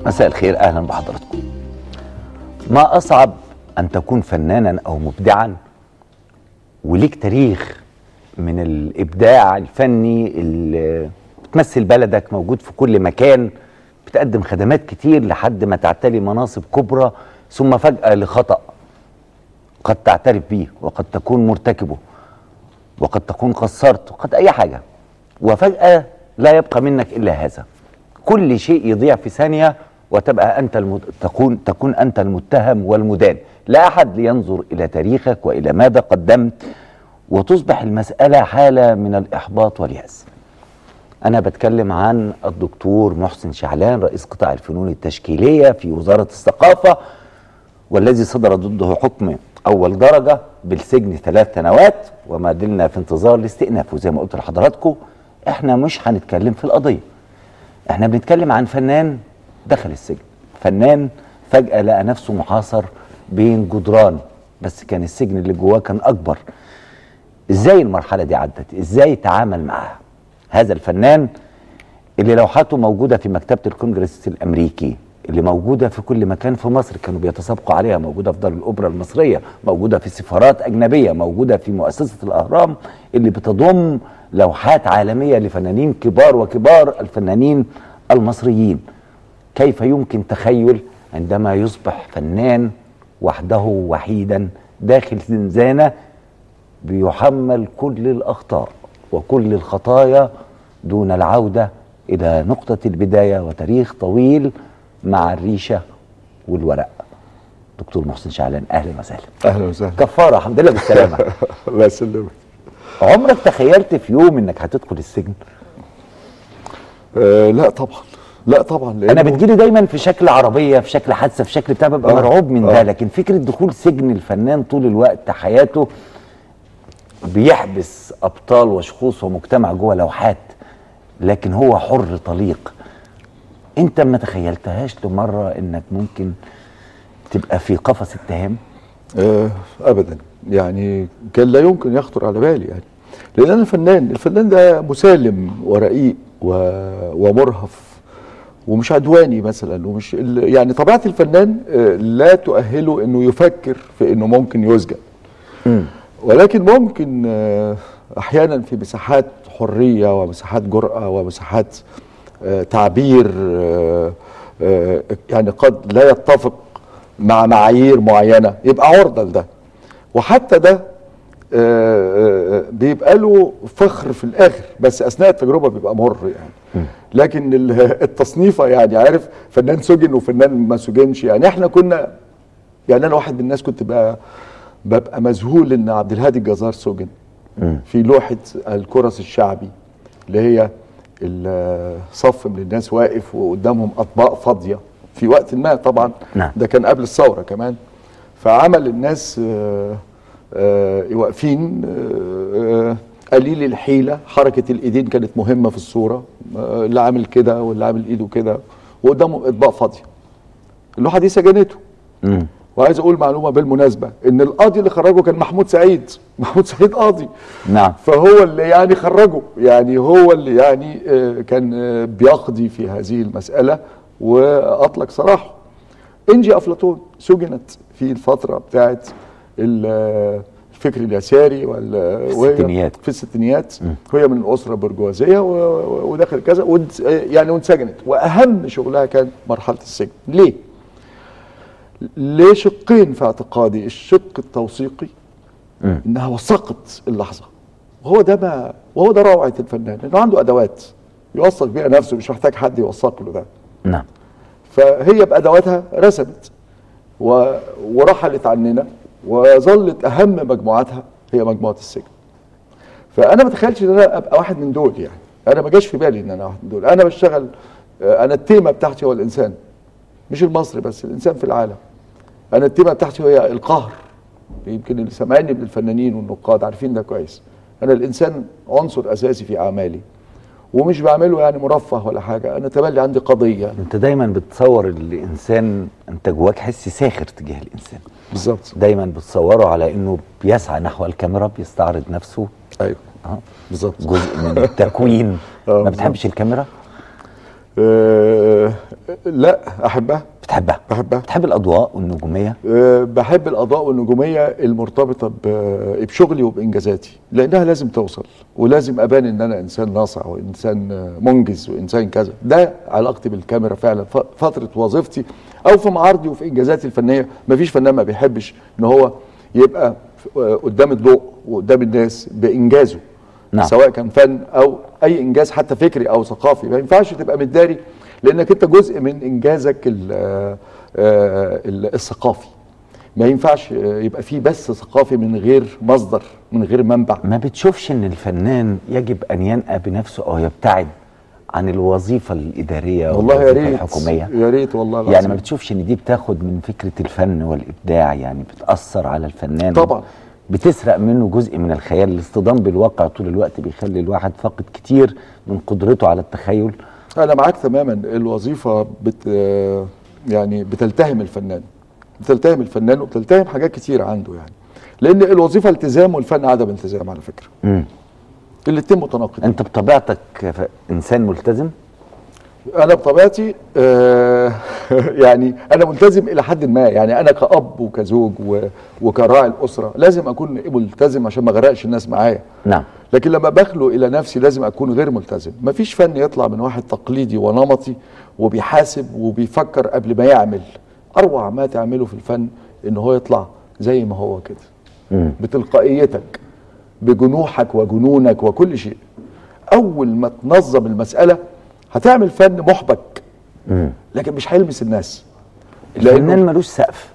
مساء الخير اهلا بحضراتكم ما اصعب ان تكون فنانا او مبدعا وليك تاريخ من الابداع الفني اللي بتمثل بلدك موجود في كل مكان بتقدم خدمات كتير لحد ما تعتلي مناصب كبرى ثم فجأة لخطأ قد تعترف به وقد تكون مرتكبه وقد تكون قصرت وقد أي حاجة وفجأة لا يبقى منك إلا هذا كل شيء يضيع في ثانية وتبقى أنت المد... تكون تكون أنت المتهم والمدان لا أحد لينظر إلى تاريخك وإلى ماذا قدمت وتصبح المسألة حالة من الإحباط واليأس أنا بتكلم عن الدكتور محسن شعلان رئيس قطاع الفنون التشكيلية في وزارة الثقافة والذي صدر ضده حكم أول درجة بالسجن ثلاث سنوات وما زلنا في انتظار الاستئناف وزي ما قلت لحضراتكم احنا مش هنتكلم في القضية احنا بنتكلم عن فنان دخل السجن فنان فجأة لقى نفسه محاصر بين جدران بس كان السجن اللي جواه كان أكبر ازاي المرحلة دي عدت ازاي تعامل معاها هذا الفنان اللي لوحاته موجودة في مكتبة الكونجرس الأمريكي اللي موجودة في كل مكان في مصر كانوا بيتسابقوا عليها موجودة في دار الأوبرا المصرية موجودة في سفارات أجنبية موجودة في مؤسسة الأهرام اللي بتضم لوحات عالمية لفنانين كبار وكبار الفنانين المصريين كيف يمكن تخيل عندما يصبح فنان وحده وحيدا داخل زنزانة بيحمل كل الأخطاء وكل الخطايا دون العودة إلى نقطة البداية وتاريخ طويل مع الريشة والورق دكتور محسن شعلان أهلا وسهلا اهلا وسهلا كفارة الحمد لله بالسلامة الله يسلمك عمرك تخيلت في يوم انك هتدخل السجن آه لا طبعا لا طبعا لأنه انا بتجيلي دايما في شكل عربيه في شكل حادثه في شكل بتاع ببقى آه، مرعوب من آه. ده لكن فكره دخول سجن الفنان طول الوقت حياته بيحبس ابطال وشخوص ومجتمع جوه لوحات لكن هو حر طليق انت ما تخيلتهاش لمره انك ممكن تبقى في قفص اتهام آه ابدا يعني كان لا يمكن يخطر على بالي يعني لان انا فنان الفنان ده مسالم ورقيق و... ومرهف ومش عدواني مثلا ومش ال- يعني طبيعه الفنان آه، لا تؤهله انه يفكر في انه ممكن يسجن ولكن ممكن آه، احيانا في مساحات حريه ومساحات جرأه ومساحات آه، تعبير آه، آه، يعني قد لا يتفق مع معايير معينه يبقى عرضه لده وحتى ده آه، آه، بيبقى له فخر في الاخر بس اثناء التجربه بيبقى مر يعني لكن ال- التصنيفه يعني عارف فنان سجن وفنان ما سجنش يعني احنا كنا يعني انا واحد من الناس كنت بقى ببقى مذهول ان عبد الهادي الجزار سجن في لوحه الكرس الشعبي اللي هي الصف من الناس واقف وقدامهم اطباق فاضيه في وقت ما طبعا نعم. ده كان قبل الثوره كمان فعمل الناس آه، آه، واقفين آه، آه، قليل الحيله حركه الايدين كانت مهمه في الصوره آه، اللي عامل كده واللي عامل ايده كده وقدامهم اطباق فاضيه اللوحه دي سجنته مم. وعايز اقول معلومه بالمناسبه ان القاضي اللي خرجه كان محمود سعيد محمود سعيد قاضي نعم فهو اللي يعني خرجه يعني هو اللي يعني آه، كان آه، بيقضي في هذه المساله واطلق سراحه انجي افلاطون سجنت في الفتره بتاعت ال- آه، الفكر اليساري وال وهي- الستينيات. في الستينيات وهي من الاسره برجوازيه و- و- ودخل كذا وانت- يعني وانسجنت واهم شغلها كان مرحله السجن ليه؟ لشقين في اعتقادي الشق التوثيقي مم. انها وثقت اللحظه وهو ده ما وهو ده روعه الفنان انه عنده ادوات يوثق بيها نفسه مش محتاج حد يوثق له ده نعم فهي بادواتها رسمت و... ورحلت عننا وظلت اهم مجموعاتها هي مجموعه السجن فانا ما تخيلش ان انا ابقى واحد من دول يعني انا ما جاش في بالي ان انا واحد من دول انا بشتغل آه، انا التيمه بتاعتي هو الانسان مش المصري بس الانسان في العالم انا التيمه بتاعتي هي القهر يمكن اللي سامعيني من الفنانين والنقاد عارفين ده كويس انا الانسان عنصر اساسي في اعمالي ومش بعمله يعني مرفه ولا حاجه انا تملي عندي قضيه انت دايما بتصور الانسان انت جواك حس ساخر تجاه الانسان بالظبط دايما بتصوره على انه بيسعى نحو الكاميرا بيستعرض نفسه ايوه اه بالظبط جزء من التكوين آه، ما بتحبش الكاميرا آه، لا احبها بتحبها بحبها بتحب الاضواء والنجوميه أه، بحب الاضاء والنجوميه المرتبطه ب- بشغلي وبانجازاتي لانها لازم توصل ولازم ابان ان انا انسان ناصع وانسان أه، منجز وانسان كذا ده علاقتي بالكاميرا فعلا ف- فتره وظيفتي او في معارضي وفي انجازاتي الفنيه مفيش فنان ما بيحبش ان هو يبقى أه، قدام الضوء وقدام الناس بانجازه نعم. سواء كان فن او اي انجاز حتى فكري او ثقافي ما ينفعش تبقى متداري لانك انت جزء من انجازك ال- آه، آه، ال- الثقافي ما ينفعش آه، يبقى فيه بس ثقافي من غير مصدر من غير منبع ما بتشوفش ان الفنان يجب ان ينأى بنفسه او يبتعد عن الوظيفه الاداريه والله يا والوظيفة ريت الحكوميه يا ريت والله يعني العظيم ما بتشوفش ان دي بتاخد من فكره الفن والابداع يعني بتاثر على الفنان طبعا. بتسرق منه جزء من الخيال الاصطدام بالواقع طول الوقت بيخلي الواحد فاقد كتير من قدرته على التخيل انا معاك تماما الوظيفه بت آه، يعني بتلتهم الفنان بتلتهم الفنان وبتلتهم حاجات كتير عنده يعني لان الوظيفه التزام والفن عدم التزام على فكره مم. الاتنين متناقضين انت بطبيعتك ف- انسان ملتزم انا بطبيعتي آه يعني انا ملتزم الى حد ما يعني انا كاب وكزوج و- وكراعي الاسره لازم اكون ملتزم عشان ما اغرقش الناس معايا نعم لكن لما بخلو الى نفسي لازم اكون غير ملتزم مفيش فن يطلع من واحد تقليدي ونمطي وبيحاسب وبيفكر قبل ما يعمل اروع ما تعمله في الفن ان هو يطلع زي ما هو كده مم. بتلقائيتك بجنوحك وجنونك وكل شيء اول ما تنظم المساله هتعمل فن محبك مم. لكن مش هيلمس الناس الفنان لانه ملوش سقف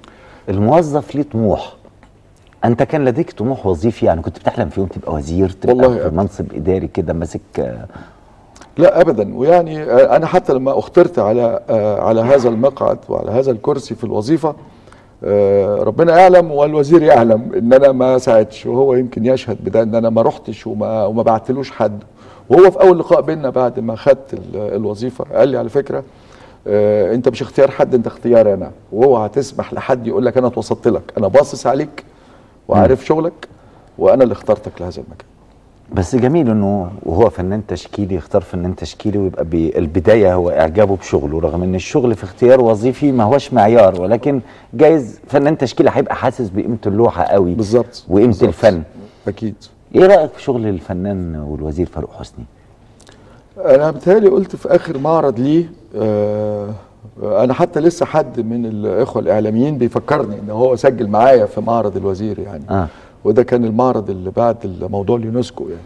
الموظف ليه طموح انت كان لديك طموح وظيفي يعني كنت بتحلم في يوم تبقى وزير تبقى والله في أبدا. منصب اداري كده ماسك آه، لا ابدا ويعني آه، انا حتى لما اخترت على آه، على هذا المقعد وعلى هذا الكرسي في الوظيفه آه، ربنا يعلم والوزير يعلم ان انا ما ساعدتش وهو يمكن يشهد بده ان انا ما رحتش وما وما بعتلوش حد وهو في اول لقاء بينا بعد ما خدت ال- الوظيفه قال لي على فكره آه، انت مش اختيار حد انت اختياري انا واوعى تسمح لحد يقول لك انا اتوسطت لك انا باصص عليك وعارف شغلك وانا اللي اخترتك لهذا المكان بس جميل انه وهو فنان تشكيلي يختار فنان تشكيلي ويبقى بي- البدايه هو اعجابه بشغله رغم ان الشغل في اختيار وظيفي ما هوش معيار ولكن جايز فنان تشكيلي هيبقى حاسس بقيمه اللوحه قوي بالظبط وقيمه بالظبط. الفن اكيد ايه رايك في شغل الفنان والوزير فاروق حسني انا بتهيألي قلت في اخر معرض ليه آه انا حتى لسه حد من الاخوه الاعلاميين بيفكرني ان هو سجل معايا في معرض الوزير يعني آه. وده كان المعرض اللي بعد موضوع اليونسكو يعني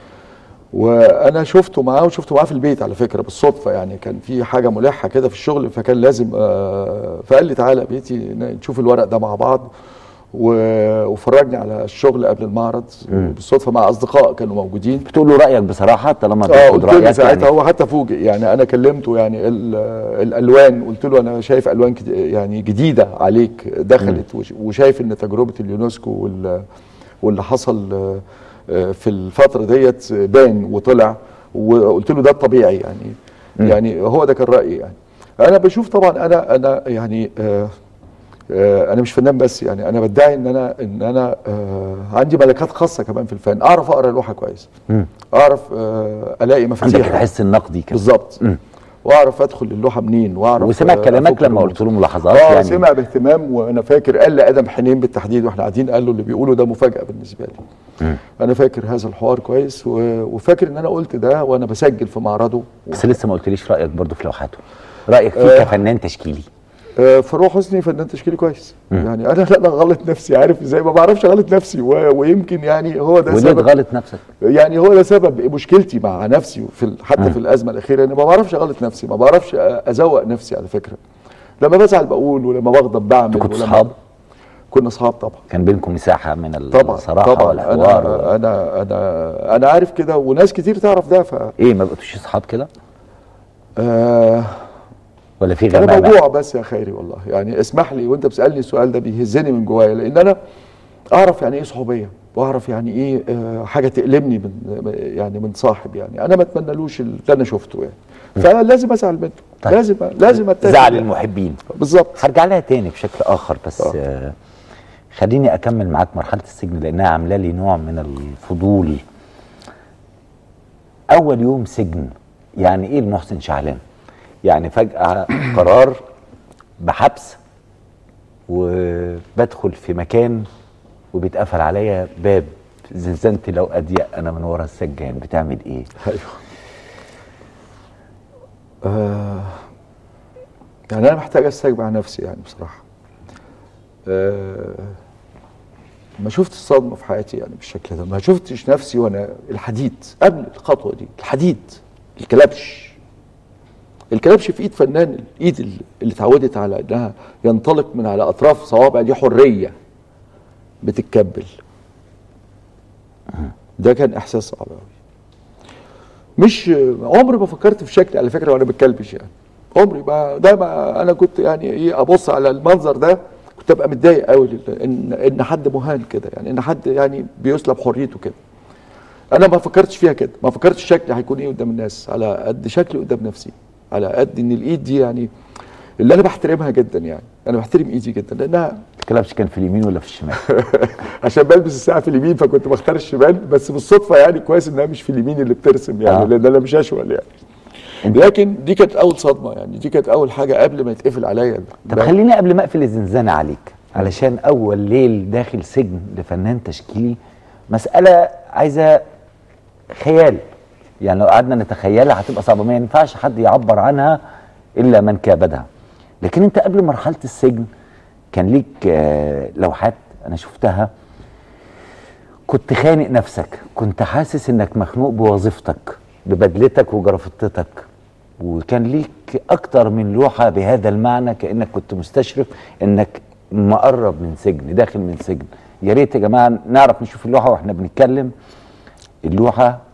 وانا شفته معاه وشفته معاه في البيت على فكره بالصدفه يعني كان في حاجه ملحه كده في الشغل فكان لازم آه فقال لي تعالى بيتي ن- نشوف الورق ده مع بعض و- وفرجني على الشغل قبل المعرض بالصدفه مع اصدقاء كانوا موجودين بتقول له رايك بصراحه طالما اه بتاخد قلت له رايك ساعتها يعني هو حتى فوجئ يعني انا كلمته يعني ال- الالوان قلت له انا شايف الوان كت- يعني جديده عليك دخلت وش- وشايف ان تجربه اليونسكو وال- واللي حصل آه، آه، في الفتره ديت بان وطلع وقلت له ده الطبيعي يعني يعني هو ده كان رايي يعني انا بشوف طبعا انا انا يعني آه آه، انا مش فنان بس يعني انا بدعي ان انا ان انا آه عندي ملكات خاصه كمان في الفن اعرف اقرا لوحه كويس اعرف آه الاقي عندك مفاتيح الحس النقدي كده بالظبط واعرف ادخل اللوحه منين واعرف وسمع آه، كلامك أفك لما الغموض. قلت له ملاحظات اه يعني سمع باهتمام وانا فاكر قال لادم حنين بالتحديد واحنا قاعدين قال له اللي بيقوله ده مفاجاه بالنسبه لي انا فاكر هذا الحوار كويس و- وفاكر ان انا قلت ده وانا بسجل في معرضه بس لسه ما قلتليش رايك برضو في لوحاته رايك فيه آه. كفنان تشكيلي آه، فاروق حسني فنان تشكيلي كويس يعني انا لا غلط نفسي عارف ازاي ما بعرفش اغلط نفسي و... ويمكن يعني هو ده وليه سبب تغلط نفسك يعني هو ده سبب مشكلتي مع نفسي في ال- حتى في الازمه الاخيره اني ما بعرفش اغلط نفسي ما بعرفش أ- ازوق نفسي على فكره لما بزعل بقول ولما بغضب بعمل كنتوا ولما- صحاب كنا اصحاب طبعا كان بينكم مساحه من طبعا الصراحه طبعا والحوار و... انا انا انا انا عارف كده وناس كتير تعرف ده ف ايه ما بقيتوش اصحاب كده آه ولا في انا غمامه موجوع بس يا خيري والله يعني اسمح لي وانت بتسالني السؤال ده بيهزني من جوايا لان انا اعرف يعني ايه صحوبيه واعرف يعني ايه آه، حاجه تألمني من يعني من صاحب يعني انا ما اتمنالوش اللي انا شفته يعني فلازم ازعل منه طيب. لازم لازم اتفق زعل يعني. المحبين بالظبط هرجع لها تاني بشكل اخر بس آه. آه خليني اكمل معاك مرحله السجن لانها عامله لي نوع من الفضول اول يوم سجن يعني ايه المحسن شعلان يعني فجاه قرار بحبس وبدخل في مكان وبيتقفل عليا باب زنزانتي لو اضيق انا من ورا السجان بتعمل ايه ايوه آه يعني انا محتاج استجمع نفسي يعني بصراحه آه ما شفت الصدمه في حياتي يعني بالشكل ده ما شفتش نفسي وانا الحديد قبل الخطوه دي الحديد الكلبش الكلبش في ايد فنان الايد اللي اللي اتعودت على انها ينطلق من على اطراف صوابع دي حريه بتتكبل ده كان احساس صعب قوي مش عمري ما فكرت في شكلي على فكره وانا بتكلبش يعني عمري ما ده ما انا كنت يعني ايه ابص على المنظر ده كنت ابقى متضايق قوي لل- ان ان حد مهان كده يعني ان حد يعني بيسلب حريته كده انا ما فكرتش فيها كده ما فكرتش شكلي هيكون ايه قدام الناس على قد شكلي قدام نفسي على قد ان الايد دي يعني اللي انا بحترمها جدا يعني انا بحترم ايدي جدا لانها الكلبش كان في اليمين ولا في الشمال عشان بلبس الساعه في اليمين فكنت بختار الشمال بس بالصدفه يعني كويس انها مش في اليمين اللي بترسم يعني آه. آه. لان انا مش اشول يعني انت- لكن دي كانت اول صدمه يعني دي كانت اول حاجه قبل ما يتقفل عليا طب خليني قبل ما اقفل الزنزانه عليك علشان اول ليل داخل سجن لفنان تشكيلي مساله عايزه خيال يعني لو قعدنا نتخيلها هتبقى صعبه ما ينفعش حد يعبر عنها الا من كابدها لكن انت قبل مرحله السجن كان ليك آه، لوحات انا شفتها كنت خانق نفسك كنت حاسس انك مخنوق بوظيفتك ببدلتك وجرافتتك وكان ليك اكتر من لوحه بهذا المعنى كانك كنت مستشرف انك مقرب من سجن داخل من سجن يا ريت يا جماعه نعرف نشوف اللوحه واحنا بنتكلم اللوحه